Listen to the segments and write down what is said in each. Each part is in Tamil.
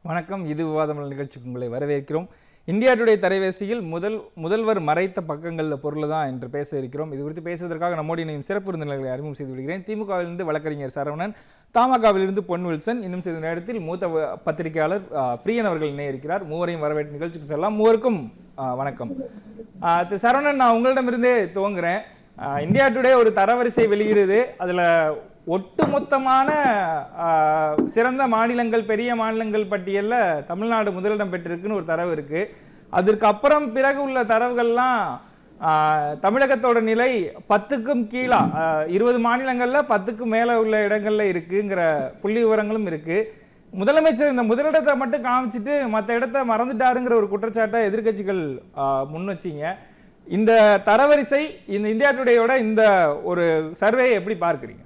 வணக்கம் இது விவாதமல் நிகழ்ச்சிக்கு உங்களை வரவேற்கிறோம் இந்தியா டுடே தரைவேசியில் முதல் முதல்வர் மறைத்த பக்கங்களில் பொருள் தான் என்று பேச இருக்கிறோம் இது குறித்து பேசுவதற்காக நம்மோடு இணையும் சிறப்பு விருந்தினர்களை அறிமுகம் செய்து விடுகிறேன் திமுகவிலிருந்து வழக்கறிஞர் சரவணன் தமாகவிலிருந்து பொன் வில்சன் இன்னும் சிறிது நேரத்தில் மூத்த வ- பத்திரிகையாளர் ஆ, பிரியன் அவர்கள் இணைய இருக்கிறார் மூவரையும் வரவேற்று நிகழ்ச்சிக்கு செல்லலாம் மூவருக்கும் ஆ, வணக்கம் ஆ, திரு சரவணன் நான் உங்களிடமிருந்தே துவங்குறேன் ஆ, இந்தியா டுடே ஒரு தரவரிசை வெளியிடுது அதில் ஒட்டுமொத்தமான ஆ, சிறந்த மாநிலங்கள் பெரிய மாநிலங்கள் பட்டியலில் தமிழ்நாடு முதலிடம் பெற்றிருக்குன்னு ஒரு தரவு இருக்கு அதற்கு அப்புறம் பிறகு உள்ள தரவுகள்லாம் ஆ, தமிழகத்தோட நிலை பத்துக்கும் கீழா ஆ, இருபது மாநிலங்கள்ல பத்துக்கும் மேல உள்ள இடங்கள்ல இருக்குங்கிற புள்ளி விவரங்களும் இருக்கு முதலமைச்சர் இந்த முதலிடத்தை மட்டும் காமிச்சிட்டு மற்ற இடத்த மறந்துட்டாருங்கிற ஒரு குற்றச்சாட்டை எதிர்க்கட்சிகள் ஆ, முன் வச்சீங்க இந்த தரவரிசை இந்த இந்தியா டுடேயோட இந்த ஒரு சர்வேயை எப்படி பார்க்குறீங்க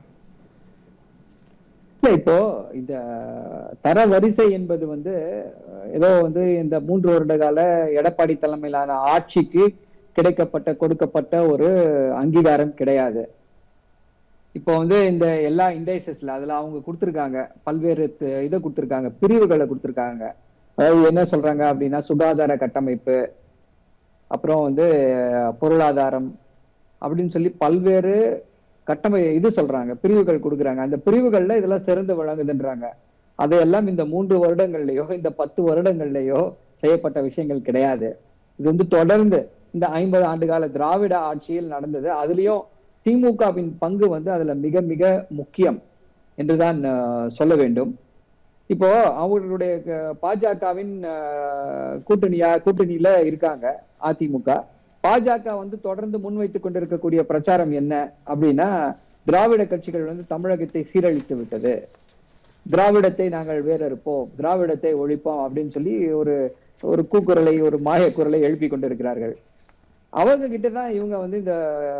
இல்ல இப்போ இந்த தர வரிசை என்பது வந்து அஹ், ஏதோ வந்து இந்த மூன்று வருட கால எடப்பாடி தலைமையிலான ஆட்சிக்கு கிடைக்கப்பட்ட கொடுக்கப்பட்ட ஒரு அங்கீகாரம் கிடையாது இப்போ வந்து இந்த எல்லா இண்டைசஸ்ல அதுல அவங்க கொடுத்திருக்காங்க பல்வேறு த- இதை கொடுத்திருக்காங்க பிரிவுகளை கொடுத்திருக்காங்க அதாவது என்ன சொல்றாங்க அப்படின்னா சுகாதார கட்டமைப்பு அப்புறம் வந்து அஹ், பொருளாதாரம் அப்படின்னு சொல்லி பல்வேறு கட்டமை இது சொல்றாங்க பிரிவுகள் கொடுக்குறாங்க அந்த பிரிவுகள்ல இதெல்லாம் சிறந்து விளங்குதுன்றாங்க அதையெல்லாம் இந்த மூன்று வருடங்கள்லயோ இந்த பத்து வருடங்கள்லயோ செய்யப்பட்ட விஷயங்கள் கிடையாது இது வந்து தொடர்ந்து இந்த ஐம்பது ஆண்டு கால திராவிட ஆட்சியில் நடந்தது அதுலயும் திமுகவின் பங்கு வந்து அதுல மிக மிக முக்கியம் என்றுதான் அஹ், சொல்ல வேண்டும் இப்போ அவர்களுடைய க- பாஜகவின் அஹ், கூட்டணியா கூட்டணியில இருக்காங்க அதிமுக பாஜக வந்து தொடர்ந்து முன்வைத்துக் கொண்டிருக்கக்கூடிய பிரச்சாரம் என்ன அப்படின்னா திராவிட கட்சிகள் வந்து தமிழகத்தை சீரழித்து விட்டது திராவிடத்தை நாங்கள் வேறறுப்போம் திராவிடத்தை ஒழிப்போம் அப்படின்னு சொல்லி ஒரு ஒரு கூக்குரலை ஒரு மாயக்குரலை எழுப்பி கொண்டிருக்கிறார்கள் அவங்க கிட்ட தான் இவங்க வந்து இந்த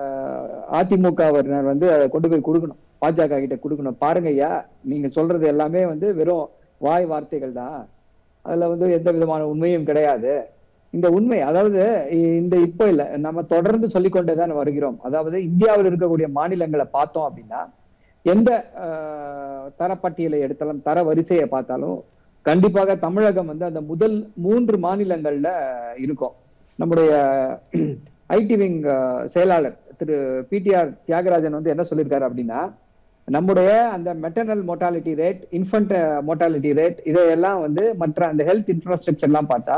அதிமுகவினர் வந்து அதை கொண்டு போய் கொடுக்கணும் பாஜக கிட்ட கொடுக்கணும் பாருங்க ஐயா நீங்க சொல்றது எல்லாமே வந்து வெறும் வாய் வார்த்தைகள் தான் அதுல வந்து எந்த விதமான உண்மையும் கிடையாது இந்த உண்மை அதாவது இ- இந்த இப்போ இல்ல நம்ம தொடர்ந்து சொல்லிக்கொண்டே தான் வருகிறோம் அதாவது இந்தியாவில் இருக்கக்கூடிய மாநிலங்களை பார்த்தோம் அப்படின்னா எந்த ஆஹ், தரப்பட்டியலை எடுத்தாலும் தர வரிசையை பார்த்தாலும் கண்டிப்பாக தமிழகம் வந்து அந்த முதல் மூன்று மாநிலங்கள்ல இருக்கும் நம்முடைய ஐடி விங் செயலாளர் திரு பிடிஆர் தியாகராஜன் வந்து என்ன சொல்லியிருக்காரு அப்படின்னா நம்முடைய அந்த maternal mortality rate infant mortality rate இதையெல்லாம் வந்து மற்ற அந்த ஹெல்த் இன்ஃப்ராஸ்ட்ரக்சர் எல்லாம் பார்த்தா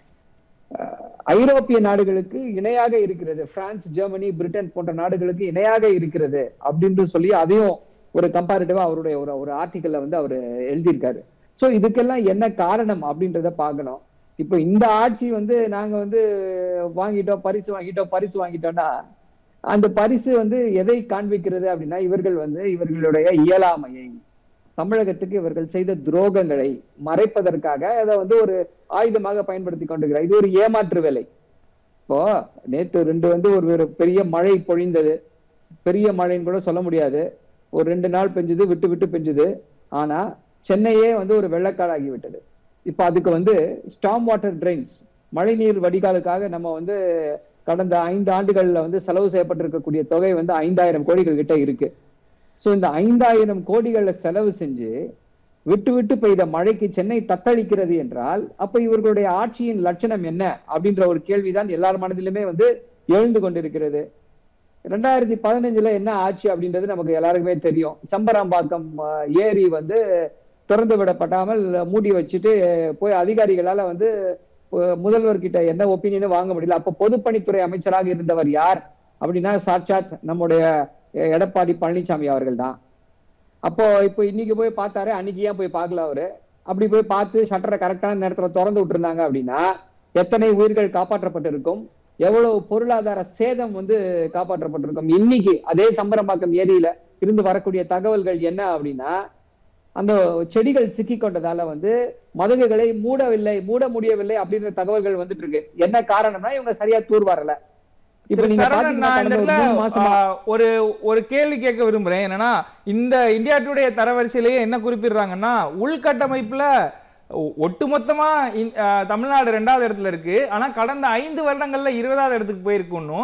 அஹ், ஐரோப்பிய நாடுகளுக்கு இணையாக இருக்கிறது பிரான்ஸ் ஜெர்மனி பிரிட்டன் போன்ற நாடுகளுக்கு இணையாக இருக்கிறது அப்படின்னு சொல்லி அதையும் ஒரு கம்பேரிட்டிவா அவருடைய ஒரு ஒரு ஆர்டிக்கல்ல வந்து அவர் எழுதியிருக்காரு சோ இதுக்கெல்லாம் என்ன காரணம் அப்படின்றத பார்க்கணும் இப்போ இந்த ஆட்சி வந்து நாங்க வந்து வாங்கிட்டோம் பரிசு வாங்கிட்டோம் பரிசு வாங்கிட்டோம்னா அந்த பரிசு வந்து எதை காண்பிக்கிறது அப்படின்னா இவர்கள் வந்து இவர்களுடைய இயலாமையை தமிழகத்துக்கு இவர்கள் செய்த துரோகங்களை மறைப்பதற்காக அதை வந்து ஒரு ஆயுதமாக பயன்படுத்தி கொண்டிருக்கிறார் இது ஒரு ஏமாற்று வேலை இப்போ நேற்று ரெண்டு வந்து ஒரு ஒரு பெரிய மழை பொழிந்தது பெரிய மழைன்னு கூட சொல்ல முடியாது ஒரு ரெண்டு நாள் பெஞ்சது விட்டு விட்டு பெஞ்சது ஆனா சென்னையே வந்து ஒரு வெள்ளக்காடாகி விட்டது இப்ப அதுக்கு வந்து ஸ்டாம் வாட்டர் ட்ரெயின்ஸ் மழைநீர் வடிகாலுக்காக நம்ம வந்து கடந்த ஐந்து ஆண்டுகள்ல வந்து செலவு செய்யப்பட்டிருக்கக்கூடிய தொகை வந்து ஐந்தாயிரம் கோடிகள் கிட்ட இருக்கு சோ இந்த ஐந்தாயிரம் கோடிகளை செலவு செஞ்சு விட்டு விட்டு பெய்த மழைக்கு சென்னை தத்தளிக்கிறது என்றால் அப்ப இவர்களுடைய ஆட்சியின் லட்சணம் என்ன அப்படின்ற ஒரு கேள்விதான் எல்லார் மனதிலுமே வந்து எழுந்து கொண்டிருக்கிறது ரெண்டாயிரத்தி பதினஞ்சுல என்ன ஆச்சு அப்படின்றது நமக்கு எல்லாருக்குமே தெரியும் சம்பராம்பாக்கம் அஹ், ஏரி வந்து திறந்து விடப்படாமல் மூடி வச்சுட்டு போய் அதிகாரிகளால வந்து அஹ், முதல்வர் கிட்ட என்ன ஒப்பீனியனும் வாங்க முடியல அப்ப பொதுப்பணித்துறை அமைச்சராக இருந்தவர் யார் அப்படின்னா சாட்சாத் நம்முடைய அஹ், எடப்பாடி பழனிசாமி அவர்கள் தான் அப்போ இப்போ இன்னைக்கு போய் பார்த்தாரு அன்னைக்கு ஏன் போய் பார்க்கல அவரு அப்படி போய் பார்த்து ஷட்டரை கரெக்டான நேரத்துல திறந்து விட்டுருந்தாங்க அப்படின்னா எத்தனை உயிர்கள் காப்பாற்றப்பட்டிருக்கும் எவ்வளவு பொருளாதார சேதம் வந்து காப்பாற்றப்பட்டிருக்கும் இன்னைக்கு அதே சம்பரம்பாக்கம் ஏரியில இருந்து வரக்கூடிய தகவல்கள் என்ன அப்படின்னா அந்த செடிகள் சிக்கி கொண்டதால வந்து மதகுகளை மூடவில்லை மூட முடியவில்லை அப்படின்ற தகவல்கள் வந்துட்டு இருக்கு என்ன காரணம்னா இவங்க சரியா தூர் வரல இப்ப திரு நீங்க சரவணன், பாத்தீங்கன்னா நான் இந்த கடந்த ஒரு இடத்துல, மூணு மாசமா ஆ, ஒரு ஒரு கேள்வி கேட்க விரும்புறேன் என்னன்னா இந்த இந்தியா டுடே தரவரிசையிலேயே என்ன குறிப்பிடுறாங்கன்னா உள்கட்டமைப்புல ஒ- ஒட்டுமொத்தமா இந்- ஆ, தமிழ்நாடு ரெண்டாவது இடத்துல இருக்கு ஆனா கடந்த ஐந்து வருடங்கள்ல இருபதாவது இடத்துக்கு போயிருக்குன்னும்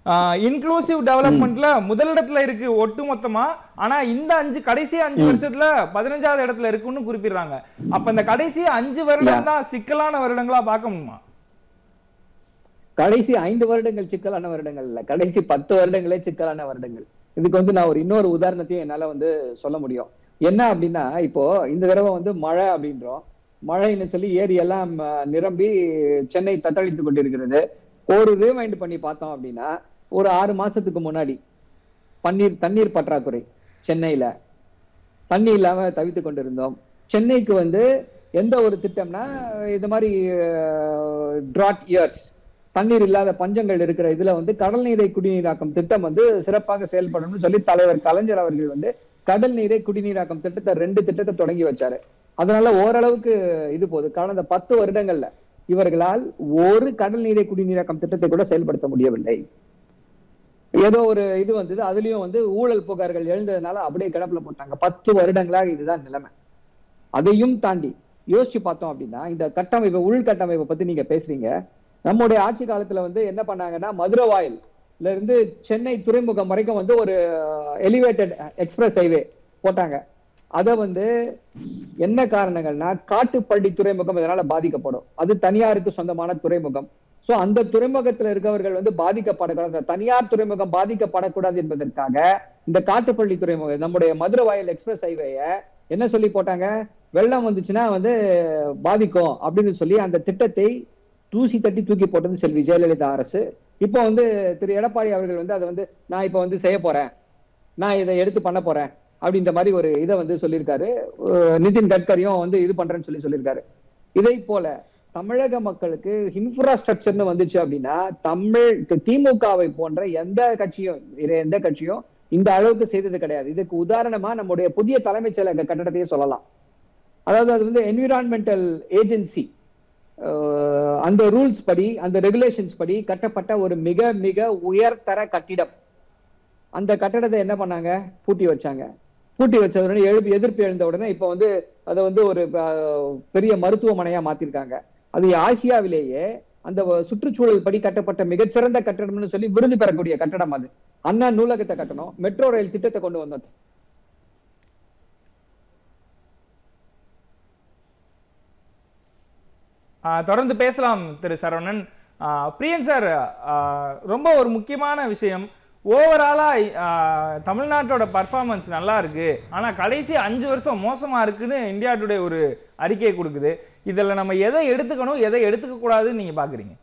இன்க்ளூசிவ் டெவலப்மெண்ட்ல முதலிடத்துல இருக்கு ஒட்டு மொத்தமா ஆனா இந்த அஞ்சு கடைசி அஞ்சு வருஷத்துல பதினஞ்சாவது இடத்துல இருக்குன்னு குறிப்பிடுறாங்க அப்ப இந்த கடைசி அஞ்சு வருடம் தான் சிக்கலான வருடங்களா பார்க்க முடியுமா கடைசி ஐந்து வருடங்கள் சிக்கலான வருடங்கள் இல்ல கடைசி பத்து வருடங்களே சிக்கலான வருடங்கள் இதுக்கு வந்து நான் ஒரு இன்னொரு உதாரணத்தையும் என்னால வந்து சொல்ல முடியும் என்ன அப்படின்னா இப்போ இந்த தடவை வந்து மழை அப்படின்றோம் மழைன்னு சொல்லி ஏரி எல்லாம் அஹ், நிரம்பி சென்னை தத்தளித்து கொண்டிருக்கிறது ஒரு ரீவைண்ட் பண்ணி பார்த்தோம் அப்படின்னா ஒரு ஆறு மாசத்துக்கு முன்னாடி பன்னீர் தண்ணீர் பற்றாக்குறை சென்னையில தண்ணி இல்லாம தவித்து கொண்டிருந்தோம் சென்னைக்கு வந்து எந்த ஒரு திட்டம்னா இது மாதிரி டிராட் இயர்ஸ் தண்ணீர் இல்லாத பஞ்சங்கள் இருக்கிற இதுல வந்து கடல் நீரை குடிநீராக்கும் திட்டம் வந்து சிறப்பாக செயல்படணும்னு சொல்லி தலைவர் கலைஞர் அவர்கள் வந்து கடல் நீரை குடிநீராக்கும் திட்டத்தை ரெண்டு திட்டத்தை தொடங்கி வச்சாரு அதனால ஓரளவுக்கு இது போகுது கடந்த பத்து வருடங்கள்ல இவர்களால் ஒரு கடல் நீரை குடிநீராக்கும் திட்டத்தை கூட செயல்படுத்த முடியவில்லை ஏதோ ஒரு இது வந்தது அதுலயும் வந்து ஊழல் புகார்கள் எழுந்ததுனால அப்படியே கிடப்புல போட்டாங்க பத்து வருடங்களாக இதுதான் நிலைமை அதையும் தாண்டி யோசிச்சு பார்த்தோம் அப்படின்னா இந்த கட்டமைப்பு உள்கட்டமைப்பை பத்தி நீங்க பேசுறீங்க நம்முடைய ஆட்சி காலத்துல வந்து என்ன பண்ணாங்கன்னா மதுரை வாயில்ல இருந்து சென்னை துறைமுகம் வரைக்கும் வந்து ஒரு எலிவேட்டட் எக்ஸ்பிரஸ் ஹைவே போட்டாங்க அதை வந்து என்ன காரணங்கள்னா காட்டுப்பள்ளி துறைமுகம் இதனால பாதிக்கப்படும் அது தனியாருக்கு சொந்தமான துறைமுகம் சோ அந்த துறைமுகத்துல இருக்கவர்கள் வந்து பாதிக்கப்படக்கூடாது அந்த தனியார் துறைமுகம் பாதிக்கப்படக்கூடாது என்பதற்காக இந்த காட்டுப்பள்ளி துறைமுகம் நம்முடைய மதுரை வாயில் எக்ஸ்பிரஸ் ஹைவேய என்ன சொல்லி போட்டாங்க வெள்ளம் வந்துச்சுன்னா வந்து பாதிக்கும் அப்படின்னு சொல்லி அந்த திட்டத்தை தூசி தட்டி தூக்கி போட்டது செல்வி ஜெயலலிதா அரசு இப்போ வந்து திரு எடப்பாடி அவர்கள் வந்து அதை வந்து நான் இப்போ வந்து செய்ய போறேன் நான் இதை எடுத்து பண்ண போறேன் அப்படின்ற மாதிரி ஒரு இதை வந்து சொல்லியிருக்காரு அஹ் நிதின் கட்கரியும் வந்து இது பண்றேன்னு சொல்லி சொல்லியிருக்காரு இதை போல தமிழக மக்களுக்கு இன்ஃப்ராஸ்ட்ரக்சர்னு வந்துச்சு அப்படின்னா தமிழ் திமுகவை போன்ற எந்த கட்சியும் வேற எந்த கட்சியும் இந்த அளவுக்கு செய்தது கிடையாது இதுக்கு உதாரணமா நம்முடைய புதிய தலைமைச் செயலக கட்டடத்தையே சொல்லலாம் அதாவது அது வந்து என்விரான்மெண்டல் ஏஜென்சி அந்த ரூல்ஸ் படி அந்த ரெகுலேஷன்ஸ் படி கட்டப்பட்ட ஒரு மிக மிக உயர்தர கட்டிடம் அந்த கட்டடத்தை என்ன பண்ணாங்க பூட்டி வச்சாங்க பூட்டி வச்ச உடனே எழுப்பி எதிர்ப்பு எழுந்த உடனே இப்ப வந்து அதை வந்து ஒரு அஹ், பெரிய மருத்துவமனையா மாத்திருக்காங்க அது ஆசியாவிலேயே அந்த சுற்றுச்சூழல் படி கட்டப்பட்ட மிகச்சிறந்த கட்டடம்னு சொல்லி விருது பெறக்கூடிய கட்டடம் அது அண்ணா நூலகத்தை கட்டணும் மெட்ரோ ரயில் திட்டத்தை கொண்டு வந்தோம் ஆ, தொடர்ந்து பேசலாம் திரு சரவணன் ஆ, பிரியன் சார் ஆ, ரொம்ப ஒரு முக்கியமான விஷயம் ஓவராலா தமிழ்நாட்டோட பர்ஃபார்மன்ஸ் நல்லா இருக்கு ஆனா கடைசி அஞ்சு வருஷம் மோசமா இருக்குன்னு இந்தியா டுடே ஒரு அறிக்கையை கொடுக்குது இதுல நம்ம எதை எடுத்துக்கணும் எதை எடுத்துக்க கூடாதுன்னு நீங்க பாக்குறீங்க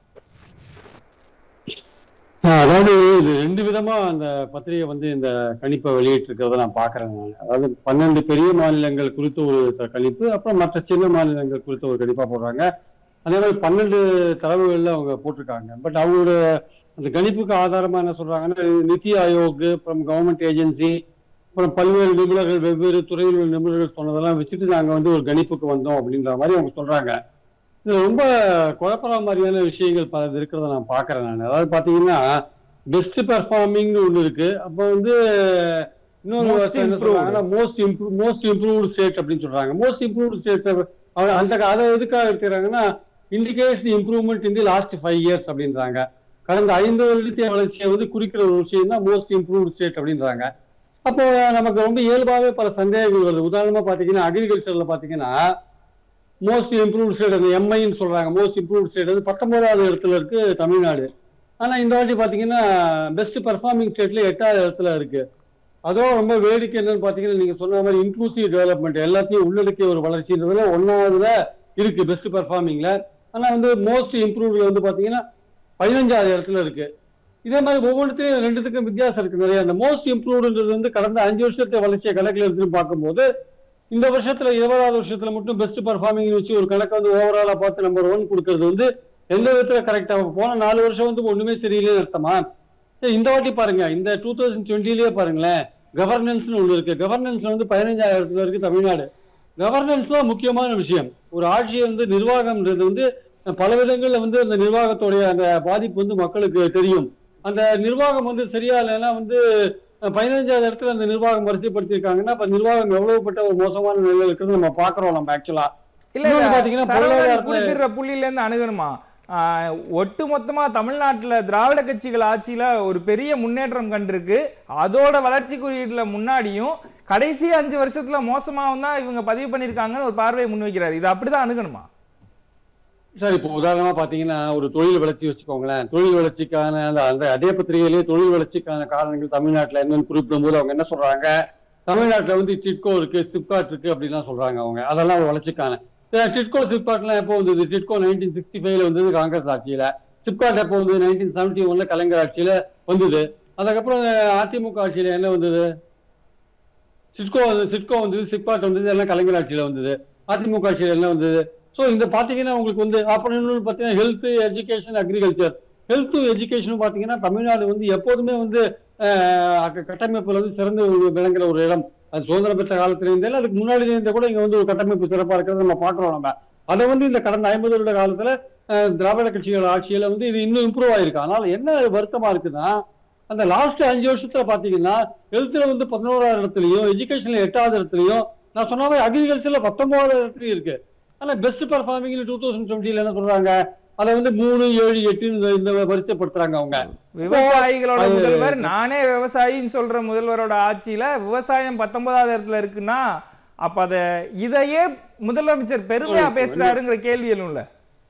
ஆஹ் அதாவது இது ரெண்டு விதமா அந்த பத்திரிகை வந்து இந்த கணிப்பை வெளியிட்டு இருக்கிறத நான் பாக்குறேன் நான் அதாவது பன்னெண்டு பெரிய மாநிலங்கள் குறித்த ஒரு த- கணிப்பு அப்புறம் மற்ற சின்ன மாநிலங்கள் குறித்த ஒரு கணிப்பா போடுறாங்க அதே மாதிரி பன்னெண்டு தரவுகள்ல அவங்க போட்டிருக்காங்க பட் அவங்களோட அந்த கணிப்புக்கு ஆதாரமா என்ன சொல்றாங்கன்னா நிதி ஆயோக் அப்புறம் கவர்மெண்ட் ஏஜென்சி அப்புறம் பல்வேறு நிபுணர்கள் வெவ்வேறு துறையில் உள்ள நிபுணர்கள் சொன்னதெல்லாம் வச்சுட்டு நாங்க வந்து ஒரு கணிப்புக்கு வந்தோம் அப்படின்ற மாதிரி அவங்க சொல்றாங்க இது ரொம்ப குழப்பற மாதிரியான விஷயங்கள் பல இருக்கிறத நான் பாக்குறேன் நான் அதாவது பாத்தீங்கன்னா பெஸ்ட் பெர்ஃபார்மிங் ஒண்ணு இருக்கு அப்போ வந்து இன்னொரு Most வருஷம் என்ன improved. சொல்றாங்கன்னா most improve most improved state அப்படின்னு சொல்றாங்க மோஸ்ட் இம்ப்ரூவ்டு ஸ்டேட்ஸ் அவங்க அந்த அதை எதுக்காக எடுக்கிறாங்கன்னா indicates the improvement in the last five years அப்படின்றாங்க கடந்த ஐந்து வருடத்திய வளர்ச்சியை வந்து குறிக்கிற ஒரு விஷயம் தான் மோஸ்ட் இம்ப்ரூவ்டு ஸ்டேட் அப்படின்றாங்க அப்போ நமக்கு ரொம்ப இயல்பாகவே பல சந்தேகங்கள் வருது உதாரணமா பாத்தீங்கன்னா அக்ரிகல்ச்சர்ல பாத்தீங்கன்னா மோஸ்ட் இம்ப்ரூவ்ட் ஸ்டேட் அந்த எம்ஐன்னு சொல்றாங்க மோஸ்ட் இம்ப்ரூவ்ட் ஸ்டேட் வந்து பத்தொன்பதாவது இடத்துல இருக்கு தமிழ்நாடு ஆனா இந்த வாட்டி பாத்தீங்கன்னா பெஸ்ட் பர்ஃபார்மிங் ஸ்டேட்ல எட்டாவது இடத்துல இருக்கு அதுவும் ரொம்ப வேடிக்கை என்னன்னு பாத்தீங்கன்னா நீங்க சொன்ன மாதிரி இன்க்ளூசிவ் டெவலப்மெண்ட் எல்லாத்தையும் உள்ளடக்கிய ஒரு வளர்ச்சின்றதுல ஒன்னாவதுல இருக்கு பெஸ்ட் பர்ஃபார்மிங்ல ஆனா வந்து மோஸ்ட் இம்ப்ரூவ்ல வந்து பாத்தீங்கன்னா பதினஞ்சாவது இடத்துல இருக்கு இதே மாதிரி ஒவ்வொன்றுத்தையும் ரெண்டுத்துக்கும் வித்தியாசம் இருக்கு நிறைய அந்த மோஸ்ட் இம்ப்ரூவ்டுன்றது வந்து கடந்த அஞ்சு வருஷத்தை வளர்ச்சியை கணக்கில் எடுத்துன்னு பார்க்கும்போது இந்த வருஷத்துல இருபதாவது வருஷத்துல மட்டும் பெஸ்ட் பர்ஃபார்மிங் வச்சு ஒரு கணக்கு வந்து ஓவராலா பார்த்து நம்பர் ஒன் கொடுக்கறது வந்து எந்த விதத்துல கரெக்டா போன நாலு வருஷம் வந்து ஒண்ணுமே சரியில்லைன்னு அர்த்தமா ஏய், இந்த வாட்டி பாருங்க இந்த டூ தௌசண்ட் டுவெண்ட்டிலேயே பாருங்களேன் கவர்னன்ஸ்னு ஒண்ணு இருக்கு கவர்னன்ஸ்ல வந்து பதினஞ்சாயிரத்துல இருக்கு தமிழ்நாடு கவர்னன்ஸ்லாம் முக்கியமான விஷயம் ஒரு ஆட்சியை வந்து நிர்வாகம்ன்றது வந்து பல விதங்கள்ல வந்து அந்த நிர்வாகத்துடைய அந்த பாதிப்பு வந்து மக்களுக்கு தெரியும் அந்த நிர்வாகம் வந்து சரியா இல்லைன்னா வந்து அஹ், பதினஞ்சாவது இடத்துல அந்த நிர்வாகம் வரிசைப்படுத்தியிருக்காங்கன்னா அப்ப நிர்வாகம் எவ்வளவுப்பட்ட ஒரு மோசமான நிலையில இருக்குன்னு நம்ம பாக்குறோம் நம்ம ஆக்சுவலா இல்ல இன்னொன்னு இல்ல பாத்தீங்கன்னா சரவணன் பொருளாதாரத்துல- குறிப்பிடுற புள்ளியில இருந்து அணுகணுமா ஆஹ், ஒட்டுமொத்தமா தமிழ்நாட்டுல திராவிட கட்சிகள் ஆட்சியில ஒரு பெரிய முன்னேற்றம் கண்டிருக்கு அதோட வளர்ச்சி குறியீட்டுல முன்னாடியும் கடைசி அஞ்சு வருஷத்துல மோசமாவும் தான் இவங்க பதிவு பண்ணியிருக்காங்கன்னு ஒரு பார்வையை முன்வைக்கிறாரு இது அப்படிதான் அணுகணுமா சார் இப்போ உதாரணமா பாத்தீங்கன்னா ஒரு தொழில் வளர்ச்சி வச்சுக்கோங்களேன் தொழில் வளர்ச்சிக்கான அந்த அந்த அதே பத்திரிகையிலேயே தொழில் வளர்ச்சிக்கான காரணங்கள் தமிழ்நாட்டுல என்னன்னு குறிப்பிடும் போது அவங்க என்ன சொல்றாங்க தமிழ்நாட்டுல வந்து டிட்கோ இருக்கு சிப்காட் இருக்கு அப்படின்லாம் சொல்றாங்க அவங்க அதெல்லாம் ஒரு வளர்ச்சிக்கான அஹ் டிட்கோ சிப்காட்லாம் எப்போ வந்தது டிட்கோ நைன்டீன் சிக்ஸ்டி ஃபைவ்ல வந்தது காங்கிரஸ் ஆட்சியில சிப்காட் எப்போ வந்து நைன்டீன் செவன்டி ஒன்ல கலைஞர் ஆட்சியில வந்தது அதுக்கப்புறம் அஹ் அதிமுக ஆட்சியில என்ன வந்தது சிட்கோ வந்து சிட்கோ வந்தது சிப்காட் வந்தது எல்லாம் கலைஞர் ஆட்சியில வந்தது அதிமுக ஆட்சியில என்ன வந்தது ஸோ இந்த பார்த்தீங்கன்னா உங்களுக்கு வந்து அப்புறம் இன்னொன்று பார்த்தீங்கன்னா ஹெல்த் எஜுகேஷன் அக்ரிகல்ச்சர் ஹெல்த்தும் எஜுகேஷனும் பார்த்தீங்கன்னா தமிழ்நாடு வந்து எப்போதுமே வந்து அஹ், க- கட்டமைப்புல வந்து சிறந்து ஒரு விளங்குற ஒரு இடம் அது சுதந்திரம் பெற்ற காலத்துல இருந்தே அதுக்கு முன்னாடி இருந்தே கூட இங்க வந்து ஒரு கட்டமைப்பு சிறப்பா இருக்கிறத நம்ம பார்க்கிறோம் நம்ம அதை வந்து இந்த கடந்த ஐம்பது வருட காலத்துல அஹ், திராவிட கட்சிகள் ஆட்சியில வந்து இது இன்னும் இம்ப்ரூவ் ஆயிருக்கு ஆனால் என்ன வருத்தமா இருக்குன்னா அந்த லாஸ்ட் அஞ்சு வருஷத்துல பாத்தீங்கன்னா ஹெல்த்ல வந்து பதினோராவது இடத்துலயும் எஜுகேஷன்ல எட்டாவது இடத்துலயும் நான் சொன்ன மாதிரி அக்ரிகல்ச்சர்ல பத்தொன்பதாவது இடத்துலயும் இருக்கு ஆனா பெஸ்ட் பர்ஃபார்மிங் டூ தௌசண்ட் டுவெண்ட்டில என்ன சொல்றாங்க அதை வந்து மூணு ஏழு எட்டுன்னு இந்த வரிசைப்படுத்துறாங்க அவங்க விவசாயிகளோட அது- முதல்வர் நானே விவசாயின்னு சொல்ற முதல்வரோட ஆட்சியில விவசாயம் பத்தொன்பதாவது இடத்துல இருக்குன்னா அப்ப அத இதையே முதலமைச்சர் பெருமையா பேசுறாருங்கிற கேள்வி எழும்ல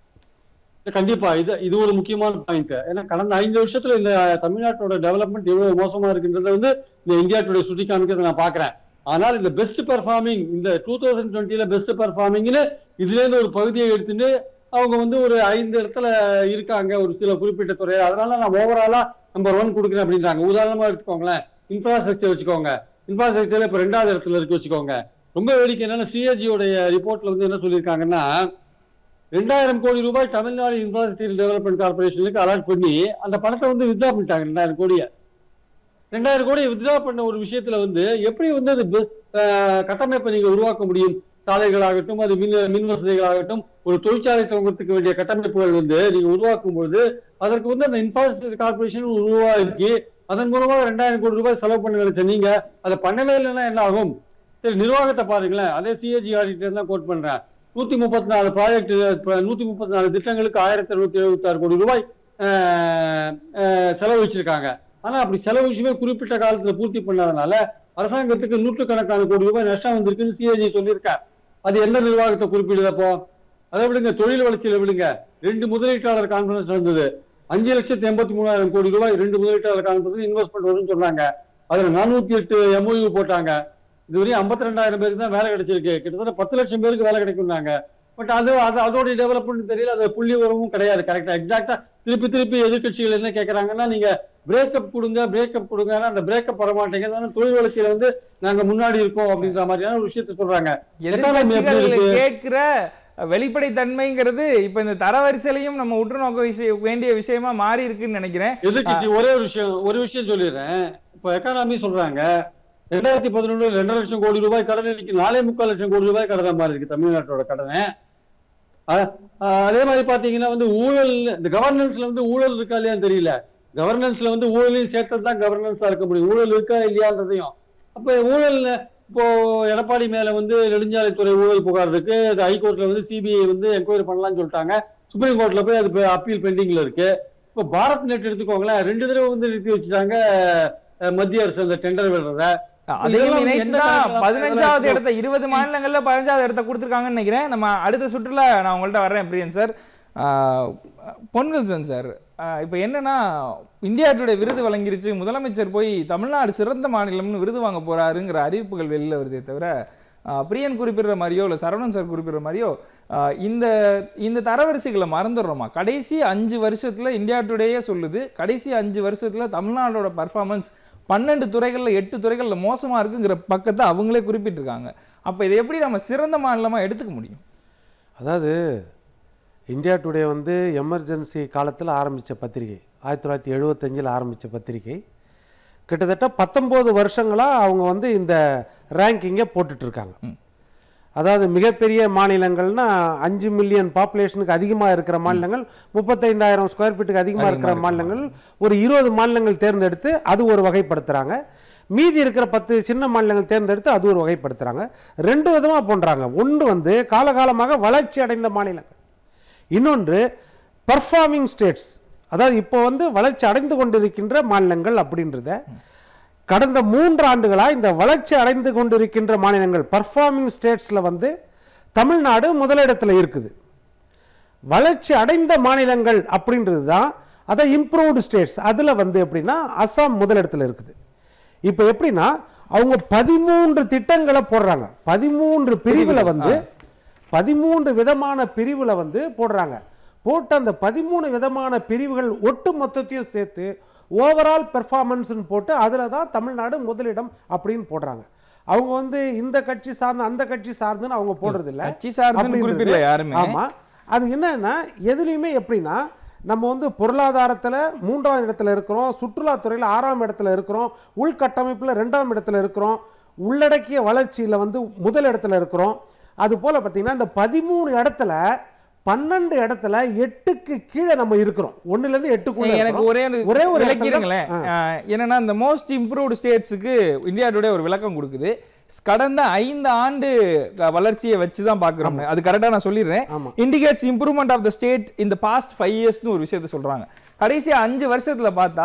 கண்டிப்பா இது இது ஒரு முக்கியமான பாயிண்ட் ஏன்னா கடந்த ஐந்து வருஷத்துல இந்த தமிழ்நாட்டோட டெவலப்மெண்ட் எவ்வளவு மோசமா இருக்குன்றத வந்து இந்த இந்தியா டுடே சுட்டி காமிக்கிறத நான் பாக்குறேன் ஆனால் இந்த பெஸ்ட் பெர்ஃபார்மிங் இந்த டூ தௌசண்ட் டுவெண்ட்டில பெஸ்ட் பெர்ஃபார்மிங்னு இதுல இருந்து ஒரு பகுதியை எடுத்துட்டு அவங்க வந்து ஒரு ஐந்து இடத்துல இருக்காங்க ஒரு சில குறிப்பிட்ட துறை அதனால நான் ஓவராலா நம்பர் ஒன் கொடுக்குறேன் அப்படின்றாங்க உதாரணமா எடுத்துக்கோங்களேன் இன்ஃப்ராஸ்ட்ரக்சர் வச்சுக்கோங்க இன்ஃப்ராஸ்ட்ரக்சர்ல இப்ப ரெண்டாவது இடத்துல இருக்கு வச்சுக்கோங்க ரொம்ப வேடிக்கை என்னன்னா சிஏஜியோடைய ரிப்போர்ட்ல வந்து என்ன சொல்லியிருக்காங்கன்னா ரெண்டாயிரம் கோடி ரூபாய் தமிழ்நாடு இன்ஃப்ராஸ்ட்ரக்சர் டெவலப்மெண்ட் கார்பரேஷனுக்கு அலாட் பண்ணி அந்த பணத்தை வந்து வித்ரா பண்ணிட்டாங்க ரெண்டாயிரம் கோடியை ரெண்டாயிரம் கோடி வித்ரா பண்ண ஒரு விஷயத்துல வந்து எப்படி வந்து அது பு- அஹ், கட்டமைப்பை நீங்க உருவாக்க முடியும் சாலைகளாகட்டும் அது மின் மின் வசதிகளாகட்டும் ஒரு தொழிற்சாலை துவங்கத்துக்கு வேண்டிய கட்டமைப்புகள் வந்து நீங்க உருவாக்கும் பொழுது அதற்கு வந்து அந்த இன்ஃப்ராஸ்ட்ரக்சர் கார்பரேஷன் உருவாக்கி அதன் மூலமா ரெண்டாயிரம் கோடி ரூபாய் செலவு பண்ண நினைச்ச நீங்க அதை பண்ணவே இல்லைன்னா என்ன ஆகும் சரி நிர்வாகத்தை பாருங்களேன் அதே சிஏஜி ஆடிட்டர் தான் கோட் பண்றேன் நூத்தி முப்பத்தி நாலு ப்ராஜெக்ட் நூத்தி முப்பத்தி நாலு திட்டங்களுக்கு ஆயிரத்தி அறுநூத்தி எழுபத்தி ஆறு கோடி ரூபாய் அஹ், அஹ், செலவு வச்சிருக்காங்க ஆனா அப்படி செலவு விஷயமே குறிப்பிட்ட காலத்துல பூர்த்தி பண்ணாதனால அரசாங்கத்துக்கு நூற்றுக்கணக்கான கோடி ரூபாய் நஷ்டம் வந்திருக்குன்னு சிஏஜி சொல்லியிருக்கார் அது எந்த நிர்வாகத்தை குறிப்பிடுதப்போ அதை விடுங்க தொழில் வளர்ச்சியில விடுங்க ரெண்டு முதலீட்டாளர் கான்ஃபரன்ஸ் நடந்தது அஞ்சு லட்சத்தி எண்பத்தி மூணாயிரம் கோடி ரூபாய் ரெண்டு முதலீட்டாளர் கான்ஃபரன்ஸ் இன்வெஸ்ட்மெண்ட் வரும்னு சொன்னாங்க அதுல நானூத்தி எட்டு எம்ஓயு போட்டாங்க இதுவரையும் ஐம்பத்தி ரெண்டாயிரம் பேருக்கு தான் வேலை கிடைச்சிருக்கு கிட்டத்தட்ட பத்து லட்சம் பேருக்கு வேலை கிடைக்கும்னாங்க பட் அது அது அதோட டெவலப்மெண்ட் தெரியல அது புள்ளி உரமும் கிடையாது கரெக்டா எக்ஸாக்டா திருப்பி திருப்பி எதிர்க்கட்சிகள் என்ன கேட்கறாங்கன்னா நீங்க பிரேக்கப் கொடுங்க பிரேக்கப் கொடுங்க அந்த பிரேக்கப் வர மாட்டேங்குது ஆனா தொழில் வளர்ச்சியில வந்து நாங்க முன்னாடி இருக்கோம் அப்படின்ற மாதிரியான ஒரு விஷயத்த சொல்றாங்க Economy எப்படி எதிர்கட்சிகள் இருக்கு? கேட்கிற வெளிப்படை தன்மைங்கிறது இப்ப இந்த தரவரிசையிலையும் நம்ம உற்று நோக்க விஷய வேண்டிய விஷயமா மாறி இருக்குன்னு நினைக்கிறேன் எதிர்க்கட்சி ஒரே ஒரு விஷயம் ஒரு விஷயம் சொல்லிடுறேன் இப்ப எக்கானமி சொல்றாங்க ரெண்டாயிரத்தி பதினொன்று ரெண்டரை லட்சம் கோடி ரூபாய் கடன் இன்னைக்கு நாலே முக்கால் லட்சம் கோடி ரூபாய் கடன் மாதிரி இருக்கு தமிழ்நாட்டோட கடனை அ- அ- அதே மாதிரி பாத்தீங்கன்னா வந்து ஊழல் இந்த கவர்னன்ஸ்ல வந்து ஊழல் இருக்கா இல்லையான்னு தெரியல கவர்னன்ஸ்ல வந்து ஊழலையும் சேர்த்தது தான் கவர்னன்ஸா இருக்க முடியும் ஊழல் இருக்கா இல்லையான்றதையும் அப்ப ஊழல் இப்போ எடப்பாடி மேல வந்து நெடுஞ்சாலைத்துறை ஊழல் புகார் இருக்கு அது ஹைகோர்ட்ல வந்து சிபிஐ வந்து என்கொயரி பண்ணலாம்னு சொல்லிட்டாங்க சுப்ரீம் கோர்ட்ல போய் அது அப்பீல் பெண்டிங்ல இருக்கு இப்போ பாரத் நெட் எடுத்துக்கோங்களேன் ரெண்டு தடவை வந்து நிறுத்தி வச்சுட்டாங்க அஹ், மத்திய அரசு அந்த டெண்டர் விடுறத அதையும் இதெல்லாம் இணைத்து எந்த தான் கணக்குல பதினஞ்சாவது இதெல்லாம் இடத்த இருபது மாநிலங்கள்ல பதினஞ்சாவது இடத்த கொடுத்துருக்காங்கன்னு நினைக்கிறேன் நம்ம அடுத்த சுற்றுல நான் உங்கள்ட்ட வர்றேன் பிரியன் சார் ஆஹ், பொன்வில்சன் சார் ஆஹ், இப்போ என்னன்னா இந்தியா டுடே விருது வழங்கிருச்சு முதலமைச்சர் போய் தமிழ்நாடு சிறந்த மாநிலம்னு விருது வாங்க போறாருங்கிற அறிவிப்புகள் வெளியில வருதே தவிர ஆஹ், பிரியன் குறிப்பிடுற மாதிரியோ இல்லை சரவணன் சார் குறிப்பிடுற மாதிரியோ ஆஹ், இந்த இந்த தரவரிசைகளை மறந்துடுறோமா கடைசி அஞ்சு வருஷத்துல இந்தியா டுடேயே சொல்லுது கடைசி அஞ்சு வருஷத்துல தமிழ்நாடோட பர்ஃபார்மன்ஸ் பன்னெண்டு துறைகளில் எட்டு துறைகளில் மோசமாக இருக்குங்கிற பக்கத்தை அவங்களே குறிப்பிட்டிருக்காங்க அப்போ இதை எப்படி நம்ம சிறந்த மாநிலமாக எடுத்துக்க முடியும் அதாவது இந்தியா டுடே வந்து எமர்ஜென்சி காலத்தில் ஆரம்பித்த பத்திரிகை ஆயிரத்தி தொள்ளாயிரத்தி எழுபத்தஞ்சில் ஆரம்பித்த பத்திரிகை கிட்டத்தட்ட பத்தொம்போது வருஷங்களாக அவங்க வந்து இந்த ரேங்கிங்கை போட்டுட்ருக்காங்க அதாவது மிகப்பெரிய மாநிலங்கள்னா அஞ்சு மில்லியன் பாப்புலேஷனுக்கு அதிகமாக இருக்கிற மாநிலங்கள் முப்பத்தைந்தாயிரம் ஸ்கொயர் ஃபீட்டுக்கு அதிகமாக இருக்கிற மாநிலங்கள் ஒரு இருபது மாநிலங்கள் தேர்ந்தெடுத்து அது ஒரு வகைப்படுத்துகிறாங்க மீதி இருக்கிற பத்து சின்ன மாநிலங்கள் தேர்ந்தெடுத்து அது ஒரு வகைப்படுத்துகிறாங்க ரெண்டு விதமாக பண்ணுறாங்க ஒன்று வந்து காலகாலமாக வளர்ச்சி அடைந்த மாநிலங்கள் இன்னொன்று பர்ஃபார்மிங் ஸ்டேட்ஸ் அதாவது இப்போ வந்து வளர்ச்சி அடைந்து கொண்டிருக்கின்ற மாநிலங்கள் அப்படின்றத கடந்த மூன்று ஆண்டுகளாக இந்த வளர்ச்சி அடைந்து கொண்டிருக்கின்ற மாநிலங்கள் பர்ஃபார்மிங் ஸ்டேட்ஸில் வந்து தமிழ்நாடு முதலிடத்தில் இருக்குது வளர்ச்சி அடைந்த மாநிலங்கள் அப்படின்றது தான் அதை இம்ப்ரூவ்டு ஸ்டேட்ஸ் அதில் வந்து எப்படின்னா அசாம் முதலிடத்தில் இருக்குது இப்போ எப்படின்னா அவங்க பதிமூன்று திட்டங்களை போடுறாங்க பதிமூன்று பிரிவில் வந்து பதிமூன்று விதமான பிரிவில் வந்து போடுறாங்க போட்டு அந்த பதிமூணு விதமான பிரிவுகள் ஒட்டு மொத்தத்தையும் சேர்த்து ஓவரால் பெர்ஃபார்மன்ஸ்னு போட்டு அதில் தான் தமிழ்நாடு முதலிடம் அப்படின்னு போடுறாங்க அவங்க வந்து இந்த கட்சி சார்ந்து அந்த கட்சி சார்ந்துன்னு அவங்க போடுறது இல்ல கட்சி சார்ந்துன்னு அப்படின்றது- குறிப்பிடல யாருமே. ஆமா அது என்னன்னா எதுலையுமே எப்படின்னா நம்ம வந்து பொருளாதாரத்தில் மூன்றாம் இடத்துல இருக்கிறோம் சுற்றுலாத்துறையில் ஆறாம் இடத்துல இருக்கிறோம் உள்கட்டமைப்பில் ரெண்டாம் இடத்துல இருக்கிறோம் உள்ளடக்கிய வளர்ச்சியில் வந்து முதல் இடத்துல இருக்கிறோம் அது போல் பார்த்தீங்கன்னா இந்த பதிமூணு இடத்துல பன்னெண்டு இடத்துல எட்டுக்கு கீழே நம்ம இருக்கிறோம் ஒண்ணுலேருந்து எட்டுக்குள்ள எனக்கு இருக்கிறோம். ஒரே ஒரு ஒரே ஒரு இடத்துல- விளக்கிடுங்களேன் அஹ், என்னன்னா இந்த மோஸ்ட் இம்ப்ரூவ்டு ஸ்டேட்ஸுக்கு இந்தியா டுடே ஒரு விளக்கம் கொடுக்குது கடந்த ஐந்து ஆண்டு க- வளர்ச்சியை வச்சு தான் பார்க்குறோம் அது கரெக்டாக நான் சொல்லிடுறேன் ஆமா. Indicates improvement of the state இந்த பாஸ்ட் ஃபைவ் இயர்ஸ்னு ஒரு விஷயத்த சொல்றாங்க கடைசி அஞ்சு வருஷத்துல பார்த்தா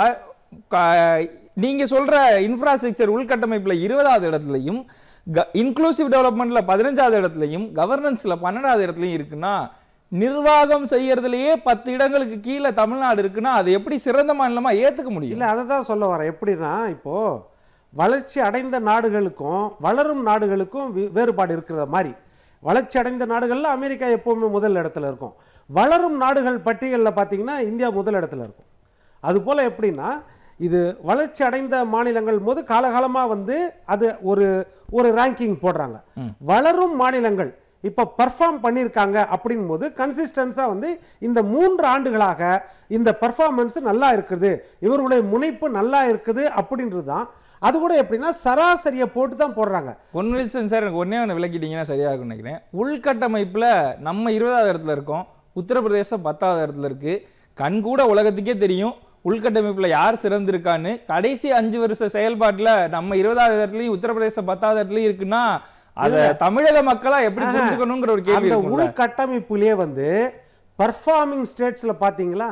க- நீங்க சொல்ற இன்ஃப்ராஸ்ட்ரக்சர் உள்கட்டமைப்புல இருபதாவது இடத்துலையும் இன்க்ளூசிவ் டெவலப்மெண்ட்ல பதினஞ்சாவது இடத்துலையும் கவர்னன்ஸ்ல பன்னெண்டாவது இடத்துலையும் இருக்குன்னா நிர்வாகம் செய்யறதுலயே பத்து இடங்களுக்கு கீழே தமிழ்நாடு இருக்குன்னா அது எப்படி சிறந்த மாநிலமா ஏத்துக்க முடியும் இல்லை அதை தான் சொல்ல வரேன் எப்படின்னா இப்போ வளர்ச்சி அடைந்த நாடுகளுக்கும் வளரும் நாடுகளுக்கும் வே- வேறுபாடு இருக்கிற மாதிரி வளர்ச்சி அடைந்த நாடுகள்ல அமெரிக்கா எப்பவுமே முதல் இடத்துல இருக்கும் வளரும் நாடுகள் பட்டியலில் பார்த்தீங்கன்னா இந்தியா முதல் இடத்துல இருக்கும் அதுபோல் எப்படின்னா இது வளர்ச்சி அடைந்த மாநிலங்கள் போது காலகாலமாக வந்து அது ஒரு ஒரு ரேங்கிங் போடுறாங்க வளரும் மாநிலங்கள் இப்போ பர்ஃபார்ம் பண்ணியிருக்காங்க அப்படின் போது கன்சிஸ்டன்ஸாக வந்து இந்த மூன்று ஆண்டுகளாக இந்த பர்ஃபார்மன்ஸ் நல்லா இருக்குது இவர்களுடைய முனைப்பு நல்லா இருக்குது அப்படின்றது தான் அது கூட எப்படின்னா சராசரியை போட்டு தான் போடுறாங்க பொன் வில்சன் சார் எனக்கு ஒன்னே ஒன்று விளக்கிட்டீங்கன்னா சரியா இருக்கும்னு நினைக்கிறேன் உள்கட்டமைப்புல நம்ம இருபதாவது இடத்துல இருக்கோம் உத்தரப்பிரதேசம் பத்தாவது இடத்துல இருக்கு கண் கூட உலகத்துக்கே தெரியும் உள்கட்டமைப்புல யார் சிறந்திருக்கான்னு கடைசி அஞ்சு வருஷ செயல்பாட்டுல நம்ம இருபதாவது இடத்துலயும் உத்தரப்பிரதேசம் பத்தாவது இடத்துலயும் இருக்குன்னா அத தமிழக மக்களா எப்படி புரிஞ்சுக்கணுங்கிற ஒரு கேள்வி அந்த இருக்கும்ல உள்கட்டமைப்புலயே வந்து பர்ஃபார்மிங் ஸ்டேட்ஸ்ல பாத்தீங்களா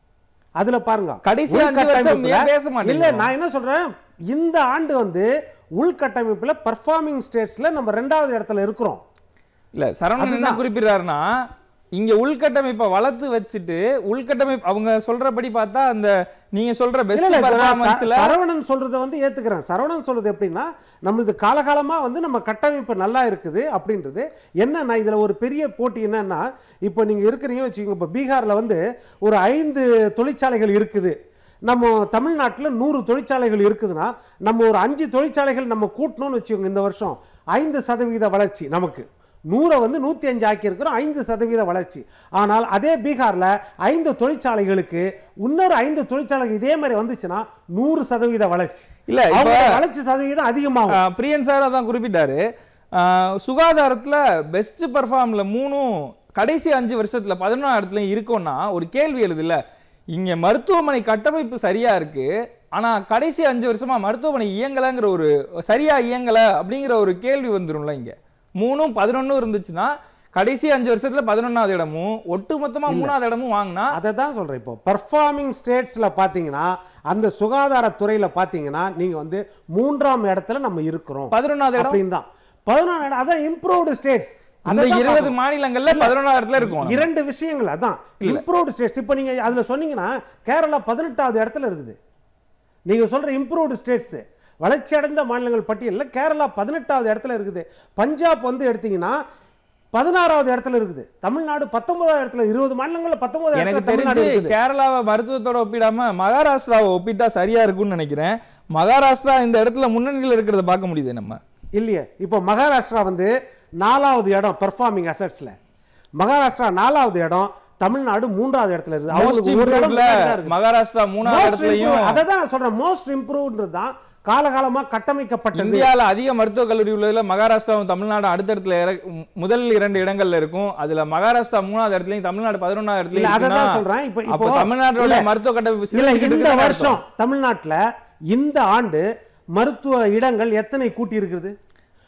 அதுல பாருங்க கடைசி அஞ்சு வருஷம் ஏன் பேச உள்கட்டமைப்புல- மாட்டீங்க? இல்ல நான் என்ன சொல்றேன் இந்த ஆண்டு வந்து உள்கட்டமைப்புல பர்ஃபார்மிங் ஸ்டேட்ஸ்ல நம்ம ரெண்டாவது இடத்துல இருக்கிறோம் இல்ல சரவணன் என்ன அதுதான். குறிப்பிடுறாருன்னா இங்க உள்கட்டமைப்பை வளர்த்து வச்சுட்டு உள்கட்டமைப்பு அவங்க சொல்றபடி பார்த்தா அந்த நீங்க சொல்ற இல்ல, பெஸ்ட் இல்ல, இப்ப நான் ச- பர்ஃபார்மன்ஸ்ல சரவணன் சொல்றத வந்து ஏத்துக்கிறேன் சரவணன் சொல்றது எப்படின்னா நம்மளுக்கு காலகாலமா வந்து நம்ம கட்டமைப்பு நல்லா இருக்குது அப்படின்றது என்னன்னா இதுல ஒரு பெரிய போட்டி என்னன்னா இப்போ நீங்க இருக்கிறீங்கன்னு வச்சுக்கோங்க இப்போ பீகார்ல வந்து ஒரு ஐந்து தொழிற்சாலைகள் இருக்குது நம்ம தமிழ்நாட்டில் நூறு தொழிற்சாலைகள் இருக்குதுன்னா நம்ம ஒரு அஞ்சு தொழிற்சாலைகள் நம்ம கூட்டணும்னு வச்சுக்கோங்க இந்த வருஷம் ஐந்து சதவீத வளர்ச்சி நமக்கு நூறை வந்து நூற்றி அஞ்சு ஆக்கியிருக்கிறோம் ஐந்து சதவீத வளர்ச்சி ஆனால் அதே பீகாரில் ஐந்து தொழிற்சாலைகளுக்கு இன்னொரு ஐந்து தொழிற்சாலைகள் இதே மாதிரி வந்துச்சுன்னா நூறு சதவீத வளர்ச்சி இல்ல, இப்ப- அவங்களோட வளர்ச்சி சதவீதம் அதிகமாகும் ஆஹ் பிரியன் சார் அதான் குறிப்பிட்டாரு ஆஹ் சுகாதாரத்துல பெஸ்ட் பர்ஃபார்ம்ல மூணும் கடைசி அஞ்சு வருஷத்துல பதினொன்றாம் இடத்துலயும் இருக்கோம்னா ஒரு கேள்வி எழுதுல இங்க மருத்துவமனை கட்டமைப்பு சரியா இருக்கு ஆனா கடைசி அஞ்சு வருஷமா மருத்துவமனை இயங்கலைங்கிற ஒரு சரியா இயங்கல அப்படிங்கிற ஒரு கேள்வி வந்துரும்ல இங்க மூணும் பதினொன்னும் இருந்துச்சுன்னா கடைசி அஞ்சு வருஷத்துல பதினொன்னாவது இடமும் ஒட்டு மொத்தமா மூணாவது இடமும் வாங்கினா அதை தான் சொல்கிறேன் இப்போ பர்ஃபார்மிங் ஸ்டேட்ஸில் பார்த்தீங்கன்னா அந்த சுகாதாரத்துறையில் பார்த்தீங்கன்னா நீங்கள் வந்து மூன்றாம் இடத்துல நம்ம இருக்கிறோம் பதினொன்னாவது இடம் அப்படின்னு தான் பதினொன்று இடம் அதான் இம்ப்ரூவ்டு ஸ்டேட்ஸ் அந்த இருபது மாநிலங்கள்ல பதினொன்னாவது இடத்துல இருக்கும் நம்ம. இரண்டு விஷயங்கள் அதான் இம்ப்ரூவ்டு ஸ்டேட்ஸ் இப்போ நீங்க அதுல சொன்னீங்கன்னா கேரளா பதினெட்டாவது இடத்துல இருக்குது நீங்க சொல்ற இம்ப்ரூவ்டு ஸ்டேட்ஸ் வளர்ச்சி அடைந்த மாநிலங்கள் பட்டியலில் கேரளா பதினெட்டாவது இடத்துல இருக்குது பஞ்சாப் வந்து எடுத்தீங்கன்னா பதினாறாவது இடத்துல இருக்குது தமிழ்நாடு பத்தொன்பதாவது இடத்துல இருபது மாநிலங்கள்ல பத்தொன்பது எனக்கு இடத்துல தமிழ்நாடு தெரிஞ்சு இருக்குது கேரளாவை மருத்துவத்தோட ஒப்பிடாம மகாராஷ்டிராவை ஒப்பிட்டா சரியா இருக்கும்னு நினைக்கிறேன் மகாராஷ்டிரா இந்த இடத்துல முன்னணியில் இருக்கிறத பார்க்க முடியுது நம்ம இல்லையே இப்போ மகாராஷ்டிரா வந்து நாலாவது இடம் பெர்ஃபார்மிங் அசட்ஸ்ல மகாராஷ்டிரா நாலாவது இடம் தமிழ்நாடு மூன்றாவது இடத்துல இருக்குது மோஸ்ட் அவங்களுக்கு ஒரு இடம் இம்ப்ரூவ்ல முன்னாடி தான் இருக்குது. மகாராஷ்டிரா மூணாவது இடத்துலயும் அதை தான் நான் சொல்றேன் மோஸ்ட் இம்ப்ரூவ்ன்றது தான் காலகாலமா கட்டமைக்கப்பட்டது இந்தியால அதிக மருத்துவக் கல்லூரி உள்ளதுல மகாராஷ்டிராவும் தமிழ்நாடு அடுத்தடுத்துல இற- முதல் இரண்டு இடங்கள்ல இருக்கும் அதுல மகாராஷ்டிரா மூணாவது இடத்துலயும் தமிழ்நாடு பதினொன்னாவது இல்ல இடத்துலயும் அதை இருக்குன்னா, தான் சொல்றேன் இப்போ அப்ப இப்போ தமிழ்நாட்டோட இல்ல, மருத்துவ கட்டமைப்பு இல்ல சிதைஞ்சுக்கிட்டு இந்த இருக்குன்னு வருஷம் அர்த்தம். தமிழ்நாட்டுல இந்த ஆண்டு மருத்துவ இடங்கள் எத்தனை கூட்டி இருக்குது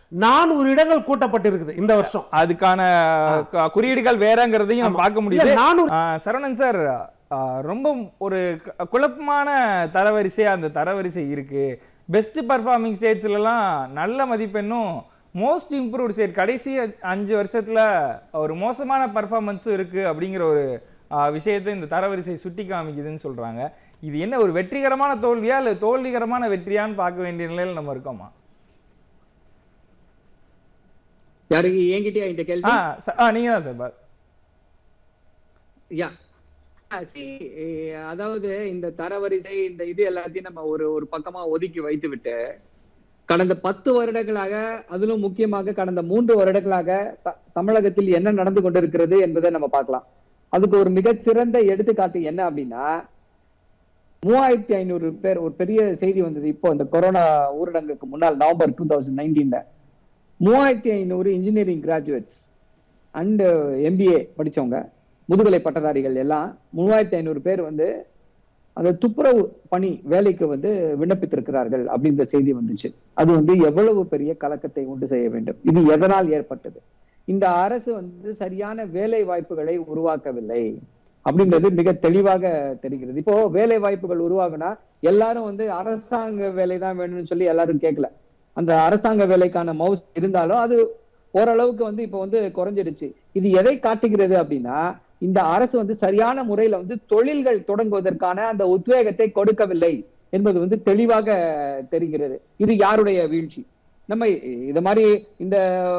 நானூறு இடங்கள் கூட்டப்பட்டிருக்குது இந்த வருஷம் அதுக்கான க- குறியீடுகள் வேறங்கிறதையும் நம்ம பார்க்க முடியுது இல்ல, நானூறு ஆ, சரவணன் சார் ஆ, ரொம்ப ஒரு க- குழப்பமான தரவரிசை அந்த தரவரிசை இருக்கு பெஸ்ட் பர்ஃபார்மிங் ஸ்டேட்ஸ்லலாம் நல்ல மதிப்பெண்ணும் மோஸ்ட் இம்ப்ரூவ்ட் ஸ்டேட் கடைசி அ- அஞ்சு வருஷத்துல ஒரு மோசமான பர்ஃபார்மன்ஸும் இருக்கு அப்படிங்கிற ஒரு ஆ, விஷயத்தை இந்த தரவரிசை சுட்டி காமிக்குதுன்னு சொல்றாங்க இது என்ன ஒரு வெற்றிகரமான தோல்வியா இல்லை தோல்விகரமான வெற்றியான்னு பார்க்க வேண்டிய நிலையில் நம்ம இருக்கோமா யாருக்கு என்கிட்டயா இந்த கேள்வி ஆ ச- ஆ நீங்க தான் சார் பா- யா see, eh, அதாவது இந்த தரவரிசை இந்த இது எல்லாத்தையும் நம்ம ஒரு ஒரு பக்கமா ஒதுக்கி வைத்து விட்டு கடந்த பத்து வருடங்களாக அதிலும் முக்கியமாக கடந்த மூன்று வருடங்களாக த- தமிழகத்தில் என்ன நடந்து கொண்டிருக்கிறது என்பதை நம்ம பார்க்கலாம் அதுக்கு ஒரு மிகச்சிறந்த எடுத்துக்காட்டு என்ன அப்படின்னா மூவாயிரத்தி ஐநூறு பேர் ஒரு பெரிய செய்தி வந்தது இப்போ இந்த கொரோனா ஊரடங்குக்கு முன்னால் நவம்பர் டூ தௌசண்ட் நைன்டீன்ல மூவாயிரத்தி ஐநூறு இன்ஜினியரிங் கிராஜுவேட்ஸ் அண்ட் எம்பிஏ படிச்சவங்க முதுகலை பட்டதாரிகள் எல்லாம் மூவாயிரத்தி ஐநூறு பேர் வந்து அந்த துப்புரவு பணி வேலைக்கு வந்து விண்ணப்பித்திருக்கிறார்கள் அப்படின்ற செய்தி வந்துச்சு அது வந்து எவ்வளவு பெரிய கலக்கத்தை உண்டு செய்ய வேண்டும் இது எதனால் ஏற்பட்டது இந்த அரசு வந்து சரியான வேலை வாய்ப்புகளை உருவாக்கவில்லை அப்படின்றது மிக தெளிவாக தெரிகிறது இப்போ வேலை வாய்ப்புகள் உருவாகுனா எல்லாரும் வந்து அரசாங்க வேலை தான் வேணும்னு சொல்லி எல்லாரும் கேட்கல அந்த அரசாங்க வேலைக்கான மவுஸ் இருந்தாலும் அது ஓரளவுக்கு வந்து இப்போ வந்து குறைஞ்சிடுச்சு இது எதை காட்டுகிறது அப்படின்னா இந்த அரசு வந்து சரியான முறையில வந்து தொழில்கள் தொடங்குவதற்கான அந்த உத்வேகத்தை கொடுக்கவில்லை என்பது வந்து தெளிவாக தெரிகிறது இது யாருடைய வீழ்ச்சி நம்ம இது மாதிரி இந்த